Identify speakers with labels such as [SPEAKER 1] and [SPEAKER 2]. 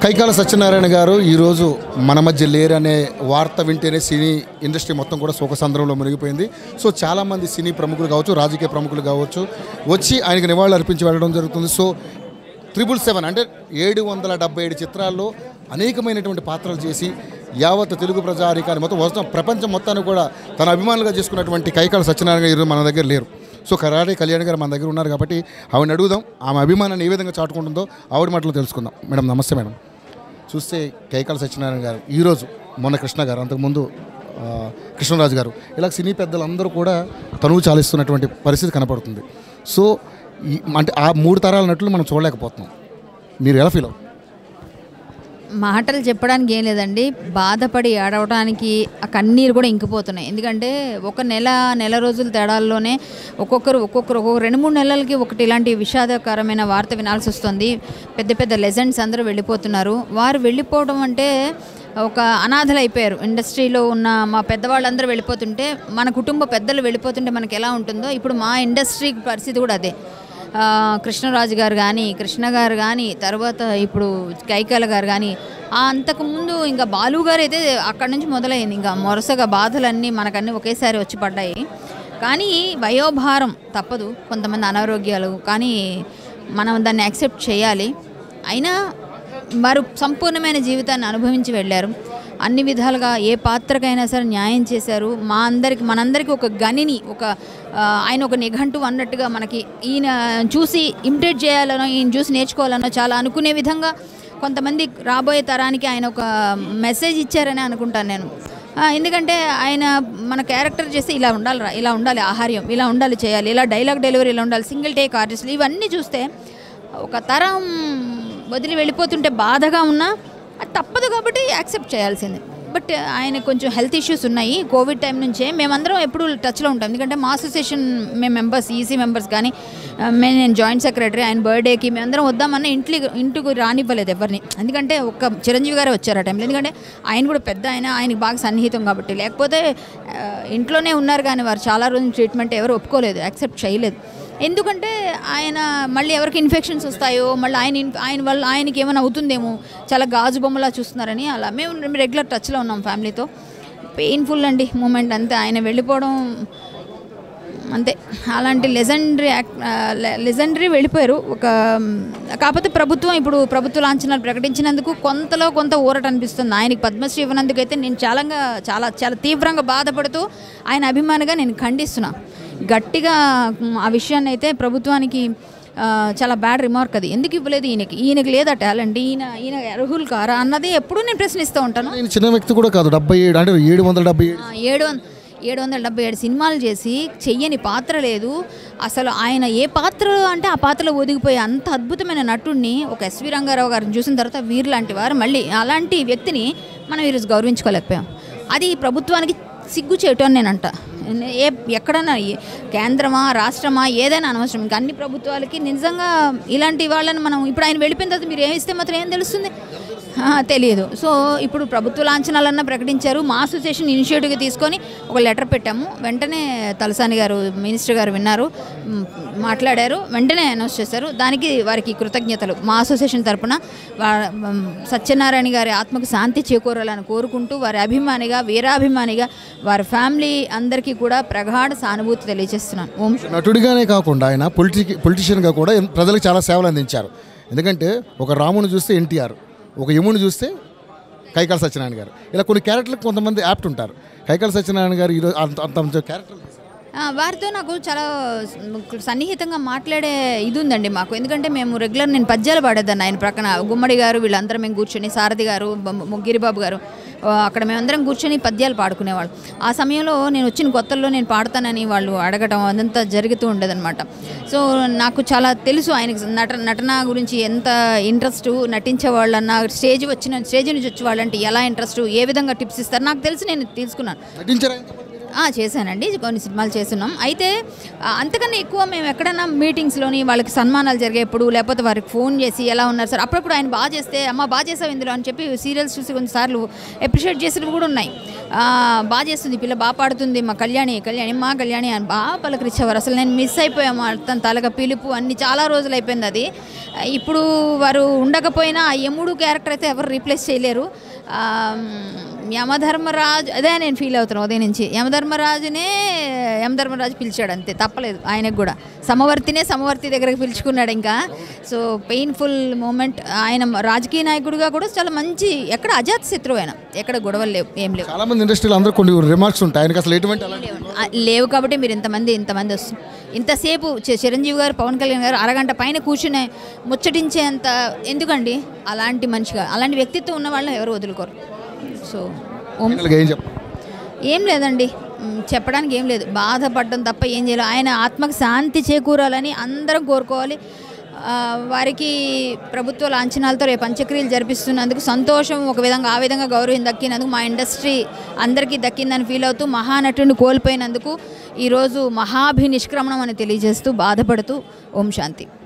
[SPEAKER 1] కైకాల సత్యనారాయణ గారు ఈరోజు మన మధ్య లేరనే వార్త వింటేనే సినీ ఇండస్ట్రీ మొత్తం కూడా శోకసంద్రంలో మునిగిపోయింది సో చాలామంది సినీ ప్రముఖులు కావచ్చు రాజకీయ ప్రముఖులు కావచ్చు వచ్చి ఆయనకు నివాళులు అర్పించి వెళ్ళడం జరుగుతుంది సో త్రిబుల్ సెవెన్ అంటే ఏడు వందల డెబ్బై ఏడు చిత్రాల్లో అనేకమైనటువంటి పాత్రలు చేసి యావత్ తెలుగు ప్రజానికాన్ని మొత్తం మొత్తం ప్రపంచం మొత్తాన్ని కూడా తన అభిమానులుగా చేసుకున్నటువంటి కైకాల సత్యనారాయణ గారు ఈరోజు మన దగ్గర లేరు సో కరాటే కళ్యాణ్ గారు మన దగ్గర ఉన్నారు కాబట్టి ఆవిడని అడుగుదాం ఆమె అభిమానాన్ని ఏ విధంగా చాటుకుంటుందో ఆవిడ మాటలు తెలుసుకుందాం మేడం నమస్తే మేడం చూస్తే కైకాల సత్యనారాయణ గారు ఈరోజు మొన్న కృష్ణ గారు అంతకుముందు ఆ, కృష్ణరాజు గారు ఇలా సినీ పెద్దలందరూ కూడా తనువు చాలిస్తున్నటువంటి పరిస్థితి కనపడుతుంది సో ఈ అంటే ఆ మూడు తరాల నటులు మనం చూడలేకపోతున్నాం మీరు ఎలా ఫీల్ అవుతారు
[SPEAKER 2] మాటలు చెప్పడానికి ఏం లేదండి బాధపడి ఏడవడానికి ఆ కన్నీరు కూడా ఇంకిపోతున్నాయి ఎందుకంటే ఒక నెల నెల రోజుల తేడాల్లోనే ఒక్కొక్కరు ఒక్కొక్కరు ఒక్కొక్క రెండు మూడు నెలలకి ఒకటి ఇలాంటి విషాదకరమైన వార్త వినాల్సి వస్తుంది పెద్ద పెద్ద లెజెండ్స్ అందరూ వెళ్ళిపోతున్నారు వారు వెళ్ళిపోవడం అంటే ఒక అనాథలు అయిపోయారు ఇండస్ట్రీలో ఉన్న మా పెద్దవాళ్ళందరూ వెళ్ళిపోతుంటే మన కుటుంబ పెద్దలు వెళ్ళిపోతుంటే మనకి ఎలా ఉంటుందో ఇప్పుడు మా ఇండస్ట్రీ పరిస్థితి కూడా అదే ఆ, కృష్ణరాజు గారు కానీ కృష్ణ గారు కానీ తర్వాత ఇప్పుడు కైకాల గారు కానీ ఆ అంతకుముందు ఇంకా బాలు గారు అయితే అక్కడి నుంచి మొదలైంది ఇంకా వరుసగా బాధలన్నీ మనకన్నీ ఒకేసారి వచ్చి పడ్డాయి కానీ వయోభారం తప్పదు కొంతమంది అనారోగ్యాలు కానీ మనం దాన్ని యాక్సెప్ట్ చేయాలి అయినా వారు సంపూర్ణమైన జీవితాన్ని అనుభవించి వెళ్ళారు అన్ని విధాలుగా ఏ పాత్రకైనా సరే న్యాయం చేశారు మా అందరికి మనందరికీ ఒక గనిని ఒక ఆ, ఆయన ఒక నిఘంటు అన్నట్టుగా మనకి ఈయన చూసి ఇమిటేట్ చేయాలనో ఈయన చూసి నేర్చుకోవాలనో చాలా అనుకునే విధంగా కొంతమంది రాబోయే తరానికి ఆయన ఒక మెసేజ్ ఇచ్చారని అనుకుంటాను నేను ఆ, ఎందుకంటే ఆయన మన క్యారెక్టర్ చేస్తే ఇలా ఉండాలి రా ఇలా ఉండాలి ఆహార్యం ఇలా ఉండాలి చేయాలి ఇలా డైలాగ్ డెలివరీ ఇలా ఉండాలి సింగిల్ టేక్ ఆర్టిస్టులు ఇవన్నీ చూస్తే ఒక తరం వదిలి వెళ్ళిపోతుంటే బాధగా ఉన్నా అది తప్పదు కాబట్టి యాక్సెప్ట్ చేయాల్సిందే బట్ ఆయన కొంచెం హెల్త్ ఇష్యూస్ ఉన్నాయి కోవిడ్ టైం నుంచే మేమందరం ఎప్పుడు టచ్లో ఉంటాం ఎందుకంటే మా అసోసియేషన్ మేము మెంబర్స్ ఈసీ మెంబర్స్ కానీ ఆ, మేము నేను జాయింట్ సెక్రటరీ ఆయన బర్త్డేకి మేమందరం వద్దామన్న ఇంట్లో ఇంటికి రానివ్వలేదు ఎవరిని ఎందుకంటే ఒక్క చిరంజీవి గారే వచ్చారు ఆ టైంలో ఎందుకంటే ఆయన కూడా పెద్ద ఆయన ఆయనకి బాగా సన్నిహితం కాబట్టి లేకపోతే ఆ, ఇంట్లోనే ఉన్నారు కానీ వారు చాలా రోజులు ట్రీట్మెంట్ ఎవరు ఒప్పుకోలేదు యాక్సెప్ట్ చేయలేదు ఎందుకంటే ఆయన మళ్ళీ ఎవరికి ఇన్ఫెక్షన్స్ వస్తాయో మళ్ళీ ఆయన ఇన్- ఆయన వల్ల ఆయనకి ఏమైనా అవుతుందేమో చాలా గాజు బొమ్మలా చూస్తున్నారని అలా మేము రెగ్యులర్ టచ్లో ఉన్నాం ఫ్యామిలీతో పెయిన్ఫుల్ అండి మూమెంట్ అంతే ఆయన వెళ్ళిపోవడం అంతే అలాంటి లెజెండరీ యాక్ట్ లెజెండరీ వెళ్ళిపోయారు ఒక కాకపోతే ప్రభుత్వం ఇప్పుడు ప్రభుత్వ లాంఛనాలు ప్రకటించినందుకు కొంతలో కొంత ఊరట అనిపిస్తుంది ఆయనకి పద్మశ్రీ ఇవ్వనందుకు అయితే నేను చాలా చాలా చాలా తీవ్రంగా బాధపడుతూ ఆయన అభిమానిగా నేను ఖండిస్తున్నా గట్టిగా మ్, ఆ విషయాన్ని అయితే ప్రభుత్వానికి ఆ, చాలా బ్యాడ్ రిమార్క్ అది ఎందుకు ఇవ్వలేదు ఈయనకి ఈయనకి లేదా టాలెంట్ ఈయన ఈయన అర్హులు కారా అన్నది ఎప్పుడూ నేను ప్రశ్నిస్తూ ఉంటాను
[SPEAKER 1] నేను చిన్న వ్యక్తి కూడా కాదు డెబ్బై ఏడు అంటే ఏడు వందల డెబ్బై ఏడు
[SPEAKER 2] ఆ, ఏడు వంద ఏడు వందల డెబ్బై ఏడు సినిమాలు చేసి చెయ్యని పాత్ర లేదు అసలు ఆయన ఏ పాత్ర అంటే ఆ పాత్రలో ఒదిగిపోయే అంత అద్భుతమైన నటుడిని ఒక ఎస్వి రంగారావు గారిని చూసిన తర్వాత వీరు లాంటి వారు మళ్ళీ అలాంటి వ్యక్తిని మనం ఈరోజు గౌరవించుకోలేకపోయాం అది ప్రభుత్వానికి సిగ్గు చేయటం అని నేను అంట ఏ ఎక్కడన్నా ఏ- కేంద్రమా రాష్ట్రమా ఏదైనా అనవసరం ఇంకా అన్ని ప్రభుత్వాలకి నిజంగా ఇలాంటి వాళ్ళని మనం ఇప్పుడు ఆయన వెళ్ళిపోయిన తర్వాత మీరు ఏమిస్తే మాత్రం ఏం తెలుస్తుంది ఆ, తెలియదు సో ఇప్పుడు ప్రభుత్వ లాంఛనాలన్నా ప్రకటించారు మా అసోసియేషన్ ఇనిషియేటివ్గా తీసుకొని ఒక లెటర్ పెట్టాము వెంటనే తలసాని గారు మినిస్టర్ గారు విన్నారు మ్, మాట్లాడారు వెంటనే అనౌన్స్ చేశారు దానికి వారికి కృతజ్ఞతలు మా అసోసియేషన్ తరపున వా- మ్, సత్యనారాయణ గారి ఆత్మకు శాంతి చేకూరాలని కోరుకుంటూ వారి అభిమానిగా వీరాభిమానిగా వారి ఫ్యామిలీ అందరికీ కూడా ప్రగాఢ సానుభూతి తెలియజేస్తున్నాను ఓం
[SPEAKER 1] నటుడిగానే కాకుండా ఆయన పొలిటి పొలిటీషియన్గా కూడా ఎన్- ప్రజలకు చాలా సేవలు అందించారు ఎందుకంటే ఒక రాముని చూస్తే ఎన్టీఆర్ ఒక యముని చూస్తే కైకాల సత్యనారాయణ గారు ఇలా కొన్ని క్యారెక్టర్లకు కొంతమంది యాప్ట్ ఉంటారు కైకాల సత్యనారాయణ గారు ఈరోజు అంత అంత మంచి క్యారెక్టర్
[SPEAKER 2] ఆ, వారితో నాకు చాలా సన్నిహితంగా మాట్లాడే ఇది ఉందండి మాకు ఎందుకంటే మేము రెగ్యులర్ నేను పద్యాలు పాడేదాన్ని ఆయన ప్రక్కన గుమ్మడి గారు వీళ్ళందరం మేము కూర్చొని సారథి గారు బొమ్మ- ముగ్గిరిబాబు గారు ఆ, అక్కడ మేమందరం కూర్చొని పద్యాలు పాడుకునేవాళ్ళు ఆ సమయంలో నేను వచ్చిన కొత్తల్లో నేను పాడతానని వాళ్ళు అడగటం అదంతా జరుగుతూ ఉండేదన్నమాట సో నాకు చాలా తెలుసు ఆయనకి నట నటన గురించి ఎంత ఇంట్రెస్ట్ నటించే వాళ్ళన్న స్టేజ్ వచ్చిన స్టేజ్ నుంచి వచ్చే వాళ్ళంటే ఎలా ఇంట్రెస్ట్ ఏ విధంగా టిప్స్ ఇస్తారు నాకు తెలిసి నేను తీసుకున్నాను
[SPEAKER 1] నటించారా
[SPEAKER 2] ఆ, చేశానండి కొన్ని సినిమాలు చేస్తున్నాం అయితే ఆ, అంతకన్నా ఎక్కువ మేము ఎక్కడైనా మీటింగ్స్లోని వాళ్ళకి సన్మానాలు జరిగేప్పుడు లేకపోతే వారికి ఫోన్ చేసి ఎలా ఉన్నారు సార్ అప్పుడప్పుడు ఆయన బాగా చేస్తే అమ్మ బాగా చేసావు ఇందులో అని చెప్పి సీరియల్స్ చూసి కొన్నిసార్లు అప్రిషియేట్ చేసినవి కూడా ఉన్నాయి ఆ, బాగా చేస్తుంది ఈ పిల్ల బాగా పాడుతుంది మా కళ్యాణి కళ్యాణి మా కళ్యాణి అని బాగా పలకరించేవారు అసలు నేను మిస్ అయిపోయాము తన తలక పిలుపు అన్ని చాలా రోజులు అయిపోయింది అది ఇప్పుడు వారు ఉండకపోయినా ఆ యముడు క్యారెక్టర్ అయితే ఎవరు రీప్లేస్ చేయలేరు ఆ, యమధర్మరాజు అదే నేను ఫీల్ అవుతున్నాను ఉదయం నుంచి యమధర్మరాజునే యమధర్మరాజు పిలిచాడు అంతే తప్పలేదు ఆయనకు కూడా సమవర్తినే సమవర్తి దగ్గరకు పిలుచుకున్నాడు ఇంకా సో పెయిన్ఫుల్ మూమెంట్ ఆయన రాజకీయ నాయకుడిగా కూడా చాలా మంచి ఎక్కడ అజాత్ శత్రువు ఆయన ఎక్కడ గొడవలు లేవు ఏం లేవు
[SPEAKER 1] చాలా మంది ఇండస్ట్రీలో అందరూ కొన్ని రిమార్క్స్ ఉంటాయి ఆయనకి అసలు ఎటువంటి అలాంటి
[SPEAKER 2] ఆ, లేవు కాబట్టి మీరు ఇంతమంది ఇంతమంది వస్తుంది ఇంతసేపు చి- చిరంజీవి గారు పవన్ కళ్యాణ్ గారు అరగంట పైన కూర్చునే ముచ్చటించేంత ఎందుకండి అలాంటి మనిషిగా అలాంటి వ్యక్తిత్వం ఉన్న వాళ్ళని ఎవరు వదులుకోరు సో ఓం
[SPEAKER 1] ఫైనల్గా ఏం చెప్పాలి
[SPEAKER 2] ఏం లేదండి మ్, చెప్పడానికి ఏం లేదు బాధపడడం తప్ప ఏం చేయాలి ఆయన ఆత్మకు శాంతి చేకూరాలని అందరం కోరుకోవాలి ఆ, వారికి ప్రభుత్వ లాంఛనాలతో రేపు అంత్యక్రియలు జరిపిస్తున్నందుకు సంతోషం ఒక విధంగా ఆ విధంగా గౌరవం దక్కినందుకు మా ఇండస్ట్రీ అందరికీ దక్కిందని ఫీల్ అవుతూ మహానటుడిని కోల్పోయినందుకు ఈరోజు మహాభినిష్క్రమణం అని తెలియజేస్తూ బాధపడుతూ ఓం శాంతి